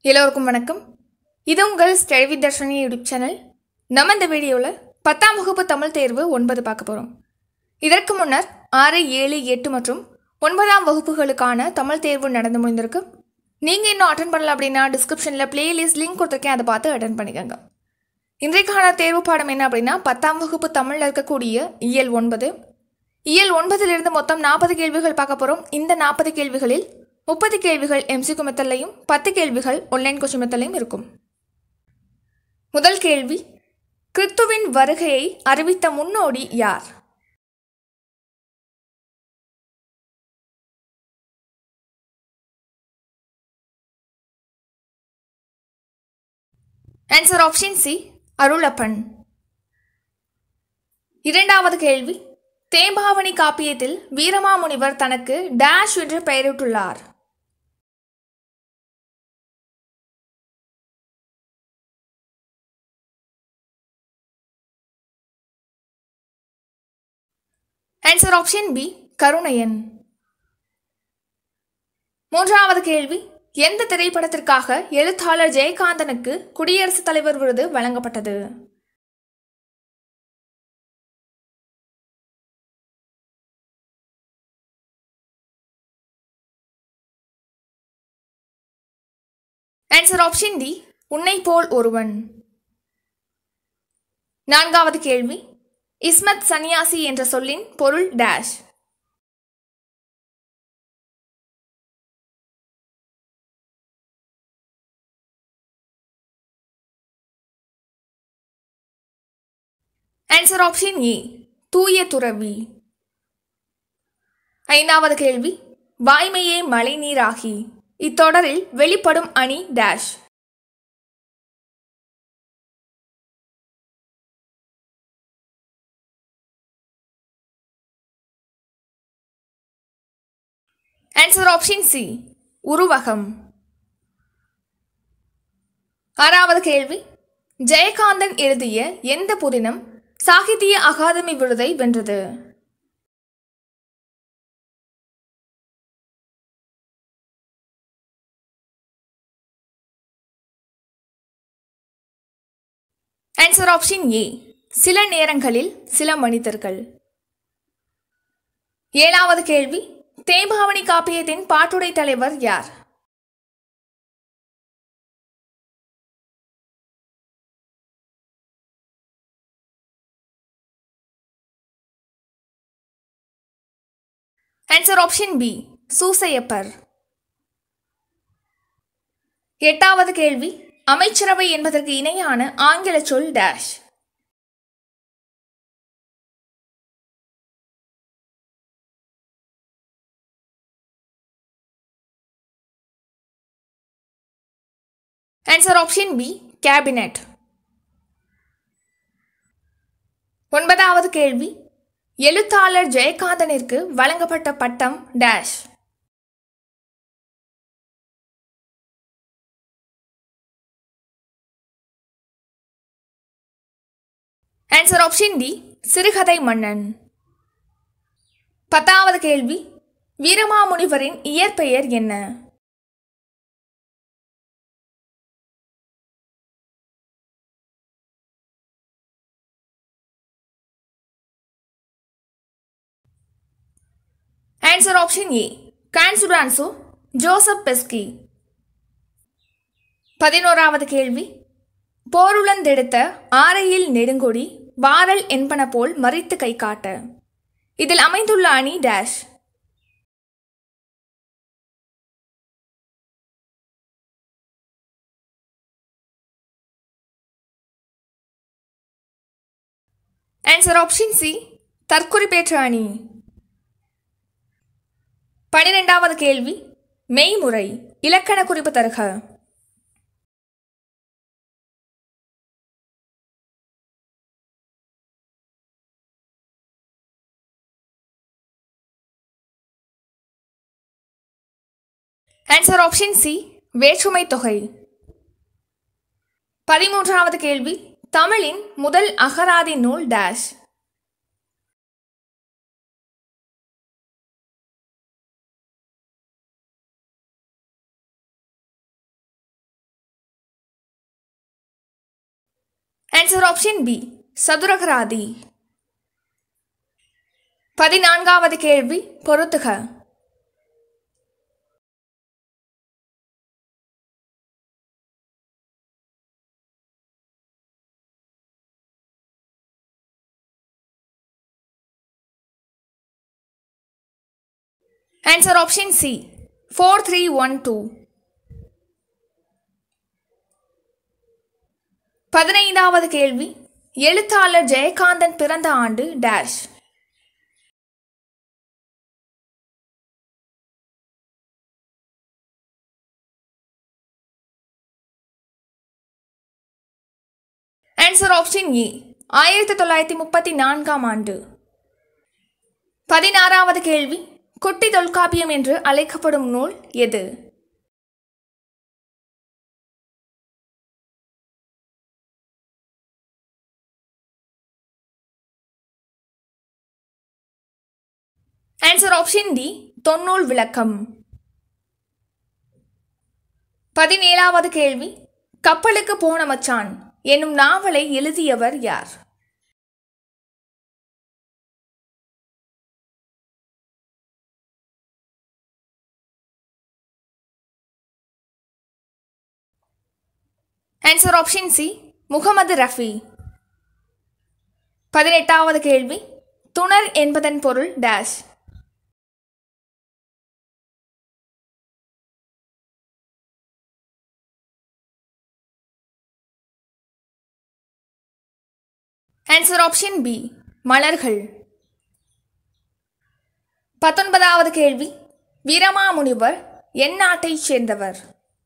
எல்லோருக்கும் வணக்கம் இது உங்கள் ஸ்டடி தர்ஷனி யூடியூப் சேனல் நம்ம இந்த வீடியோவில் பத்தாம் வகுப்பு தமிழ் தேர்வு ஒன்பது பார்க்க போகிறோம் இதற்கு முன்னர் ஆறு ஏழு எட்டு மற்றும் ஒன்பதாம் வகுப்புகளுக்கான தமிழ் தேர்வு நடந்து முடிந்திருக்கு நீங்கள் இன்னும் அட்டன் பண்ணல அப்படின்னா டிஸ்கிரிப்ஷனில் பிளேலிஸ்ட் லிங்க் கொடுத்துருக்கேன் அதை பார்த்து அட்டன் பண்ணிக்கோங்க இன்றைக்கான தேர்வு பாடம் என்ன அப்படின்னா பத்தாம் வகுப்பு தமிழில் இருக்கக்கூடிய இயல் ஒன்பது இயல் ஒன்பதிலிருந்து மொத்தம் நாற்பது கேள்விகள் பார்க்க போகிறோம் இந்த நாற்பது கேள்விகளில் முப்பது கேள்விகள் எம்சிக்கு மெத்தல்லையும் பத்து கேள்விகள் ஒன்லைன் கொஸ்டின் மெத்தல்லையும் இருக்கும் முதல் கேள்வி கிறித்துவின் வருகையை அறிவித்த முன்னோடி யார் ஆன்சர் ஆப்ஷன் சி அருளப்பன் இரண்டாவது கேள்வி தேம்பாவணி காப்பியத்தில் வீரமாமுனிவர் தனக்கு டேஷ் என்று பெயரிட்டுள்ளார் ஆன்சர் ஆப்ஷன் பி கருணையன் மூன்றாவது கேள்வி எந்த திரைப்படத்திற்காக எழுத்தாளர் ஜெயகாந்தனுக்கு குடியரசுத் தலைவர் விருது வழங்கப்பட்டது ஆன்சர் ஆப்ஷன் டி உன்னை போல் ஒருவன் நான்காவது கேள்வி இஸ்மத் சன்னியாசி என்ற சொல்லின் பொருள் டேஷ் ஆன்சர் ஆப்ஷன் ஏ தூய துறவி ஐந்தாவது கேள்வி வாய்மையே மழைநீராகி இத்தொடரில் வெளிப்படும் அணி டேஷ் ஆன்சர் ஆப்ஷன் சி உருவகம் ஆறாவது கேள்வி ஜெயகாந்தன் எழுதிய எந்த புதினம் சாகித்ய அகாதமி விருதை வென்றது ஆன்சர் ஆப்ஷன் ஏ சில நேரங்களில் சில மனிதர்கள் ஏழாவது கேள்வி தேம்பாவணி காப்பியத்தின் பாட்டுடை தலைவர் யார் ஆன்சர் ஆப்ஷன் பி சூசையப்பர் எட்டாவது கேள்வி அமைச்சரவை என்பதற்கு இணையான ஆங்கில சொல் dash answer option B cabinet ஒன்பதாவது கேள்வி எழுத்தாளர் ஜெயகாந்தனிற்கு வழங்கப்பட்ட பட்டம் டேஷ் ஆன்சர் ஆப்ஷன் டி சிறுகதை மன்னன் பத்தாவது கேள்வி வீரமாமுனிவரின் இயற்பெயர் என்ன answer option A Costanzo Joseph Beschi பதினோராவது கேள்வி போருளந்தெடுத்த ஆரையில் நெடுங்கொடி வாரல் என்பன போல் மறித்து கை காட்ட இதில் அமைந்துள்ள அணி டேஷ் ஆன்சர் ஆப்ஷன் சி தற்குறிப்பேற்ற அணி பனிரெண்டாவது கேள்வி மெய்முறை இலக்கண குறிப்பு தருக ஆன்சர் ஆப்ஷன் சி வேற்றுமை தொகை பதிமூன்றாவது கேள்வி தமிழின் முதல் அகராதி நூல் dash answer option B Sathuragarathi பதினான்காவது கேள்வி பொறுத்துக answer option C four three one two பதினைந்தாவது கேள்வி எழுத்தாளர் ஜெயகாந்தன் பிறந்த ஆண்டு டேஷ் ஆன்சர் ஆப்ஷன் ஏ ஆயிரத்தி தொள்ளாயிரத்தி முப்பத்தி நான்காம் ஆண்டு பதினாறாவது கேள்வி குட்டி தொல்காப்பியம் என்று அழைக்கப்படும் நூல் எது ஆன்சர் ஆப்ஷன் டி தொன்னூல் விளக்கம் பதினேழாவது கேள்வி கப்பலுக்கு போன மச்சான் என்னும் நாவலை எழுதியவர் யார் answer option C Mohammed Rafi பதினெட்டாவது கேள்வி துணர் என்பதன் பொருள் டேஷ் ஆன்சர் ஆப்ஷன் பி மலர்கள் பத்தொன்பதாவது கேள்வி வீரமாமுனிவர் என் நாட்டைச் சேர்ந்தவர்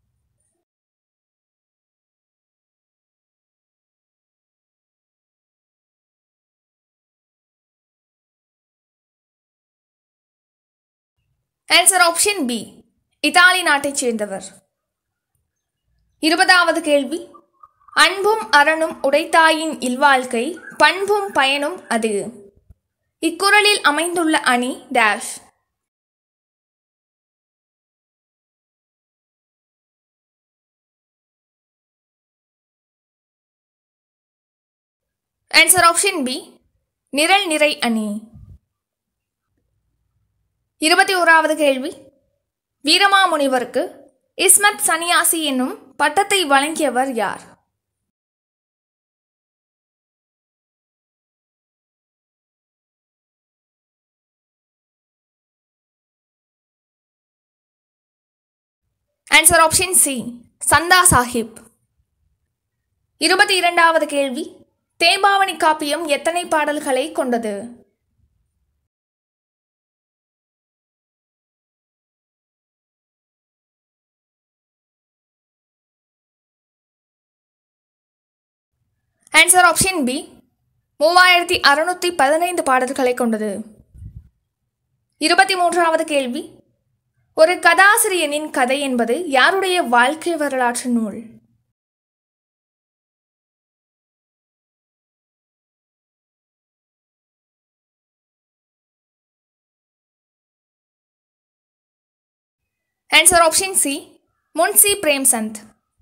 ஆன்சர் ஆப்ஷன் பி இத்தாலி நாட்டைச் சேர்ந்தவர் இருபதாவது கேள்வி அன்பும் அரணும் உடைத்தாயின் இல்வாழ்க்கை பண்பும் பயனும் அது இக்குறளில் அமைந்துள்ள அணி டேஷ் ஆன்சர் ஆப்ஷன் பி நிரல் நிறை அணி இருபத்தி ஓராவது கேள்வி வீரமாமுனிவருக்கு இஸ்மத் சன்னியாசி என்னும் பட்டத்தை வழங்கியவர் யார் ஆன்சர் ஆப்ஷன் சி சந்தா சாஹிப் இருபத்தி இரண்டாவது கேள்வி தேம்பாவணி காப்பியம் எத்தனை பாடல்களை கொண்டது ஆன்சர் ஆப்ஷன் பி மூவாயிரத்தி அறுநூற்றி பதினைந்து பாடல்களை கொண்டது இருபத்தி மூன்றாவது கேள்வி ஒரு கதாசிரியனின் கதை என்பது யாருடைய வாழ்க்கை வரலாற்று நூல் answer option C Munshi Premchand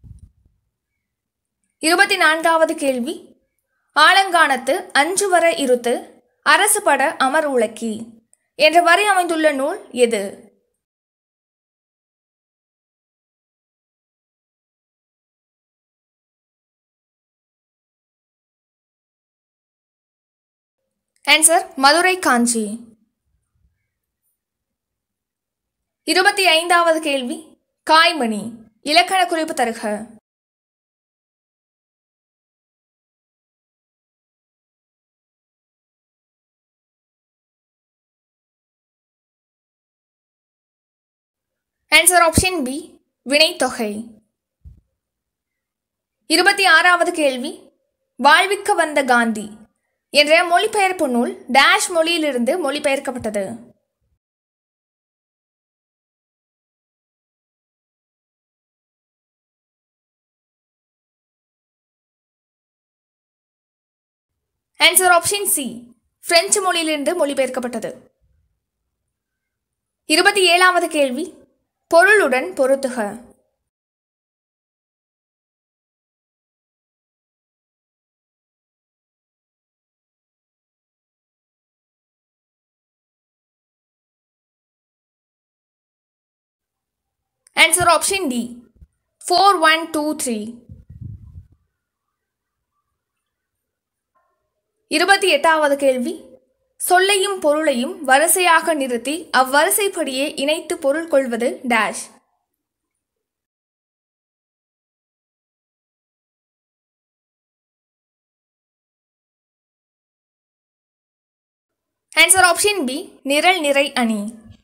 இருபத்தி நான்காவது கேள்வி ஆலங்கானத்து அஞ்சு வர இருத்து அரசு பட அமர் உலக்கி என்ற வரி அமைந்துள்ள நூல் எது ஆன்சர் மதுரை காஞ்சி இருபத்தி ஐந்தாவது கேள்வி காய்மணி இலக்கண குறிப்பு தருக ஆன்சர் ஆப்ஷன் பி வினைத்தொகை இருபத்தி ஆறாவது கேள்வி வாழ்விக்க வந்த காந்தி என்ற மொழிபெயர்ப்பு நூல் டேஷ் மொழியிலிருந்து மொழிபெயர்க்கப்பட்டது ஆன்சர் ஆப்ஷன் சி பிரெஞ்சு மொழியிலிருந்து மொழிபெயர்க்கப்பட்டது இருபத்தி ஏழாவது கேள்வி பொருளுடன் பொருத்துக answer option D four one two three இருபத்தி எட்டாவது கேள்வி சொல்லையும் பொருளையும் வரிசையாக நிறுத்தி அவ்வரிசைப்படியே இணைத்து பொருள் கொள்வது டேஷ் ஆன்சர் ஆப்ஷன் பி நிரல் நிறை அணி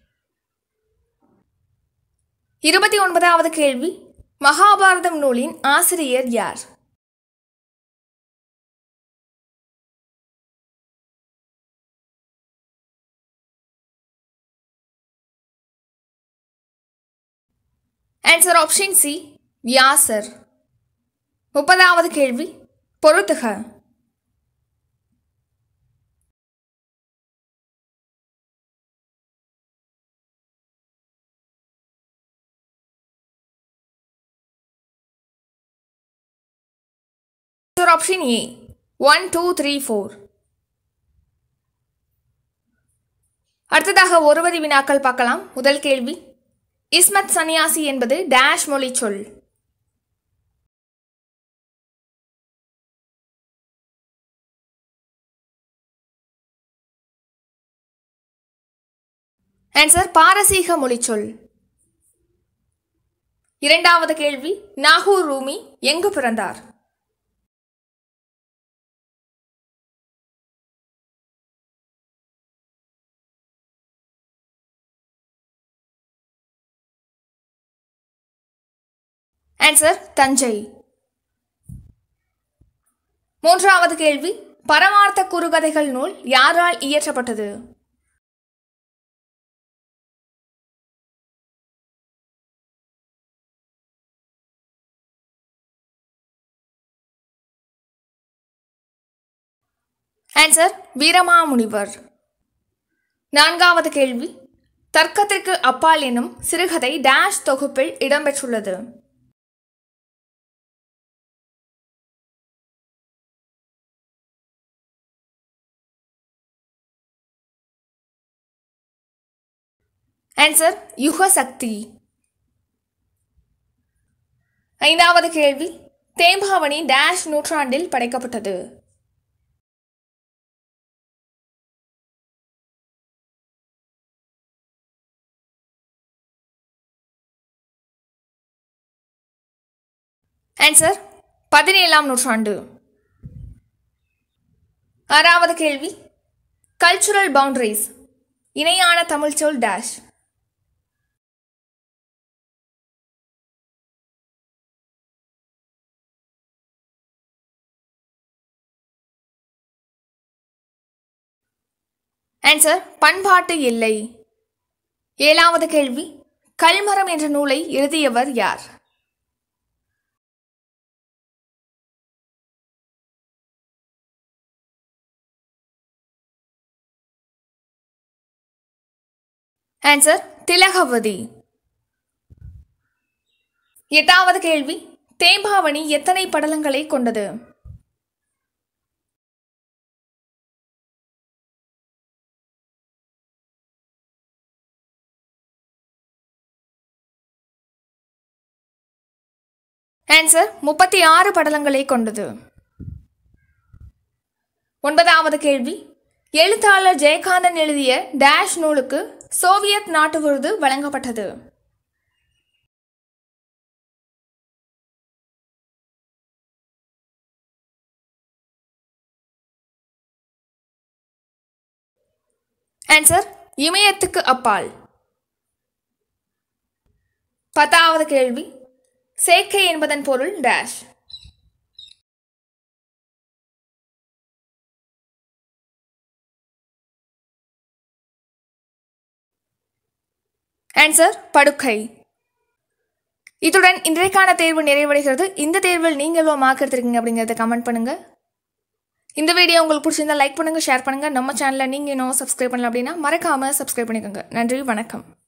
இருபத்தி ஒன்பதாவது கேள்வி மகாபாரதம் நூலின் ஆசிரியர் யார் ஆன்சர் ஆப்ஷன் சி வியாசர் முப்பதாவது கேள்வி பொருத்துக answer option A one two three four அடுத்ததாக ஒருவரி வினாக்கள் பார்க்கலாம் முதல் கேள்வி இஸ்மத் சன்னியாசி என்பது டேஷ் மொழி சொல் ஆன்சர் பாரசீக மொழி சொல் இரண்டாவது கேள்வி நாகூர் ரூமி எங்கு பிறந்தார் ஆன்சர் தஞ்சை மூன்றாவது கேள்வி பரமார்த்த குறுகதைகள் நூல் யாரால் இயற்றப்பட்டது ஆன்சர் வீரமாமுனிவர் நான்காவது கேள்வி தர்க்கத்திற்கு அப்பால் எனும் சிறுகதை டேஷ் தொகுப்பில் இடம்பெற்றுள்ளது ஆன்சர் யுக சக்தி ஐந்தாவது கேள்வி தேம்பாவணி டேஷ் நூற்றாண்டில் படைக்கப்பட்டது ஆன்சர் பதினேழாம் நூற்றாண்டு ஆறாவது கேள்வி கல்ச்சுரல் பவுண்டரிஸ் இணையான தமிழ் சொல் டேஷ் ஆன்சர் பண்பாட்டு எல்லை ஏழாவது கேள்வி கல்மரம் என்ற நூலை எழுதியவர் யார் ஆன்சர் திலகவதி எட்டாவது கேள்வி தேம்பாவணி எத்தனை படலங்களை கொண்டது ஆன்சர் முப்பத்தி ஆறு படலங்களை கொண்டது ஒன்பதாவது கேள்வி எழுத்தாளர் ஜெயகாந்தன் எழுதிய டேஷ் நூலுக்கு சோவியத் நாட்டு விருது வழங்கப்பட்டது ஆன்சர் இமயத்துக்கு அப்பால் பத்தாவது கேள்வி சேக்கை என்பதன் பொருள் டேஷ் ஆன்சர் படுக்கை இத்துடன் இன்றைக்கான தேர்வு நிறைவடைகிறது இந்த தேர்வில் நீங்கள் எவ்வளோ மார்க் எடுத்திருக்கீங்க அப்படிங்கிறத கமெண்ட் பண்ணுங்கள் இந்த வீடியோ உங்களுக்கு பிடிச்சிருந்தா லைக் பண்ணுங்கள் ஷேர் பண்ணுங்கள் நம்ம சேனலை நீங்கள் இன்னும் சப்ஸ்கிரைப் பண்ணல அப்படின்னா மறக்காமல் சப்ஸ்கிரைப் பண்ணிக்கோங்க நன்றி வணக்கம்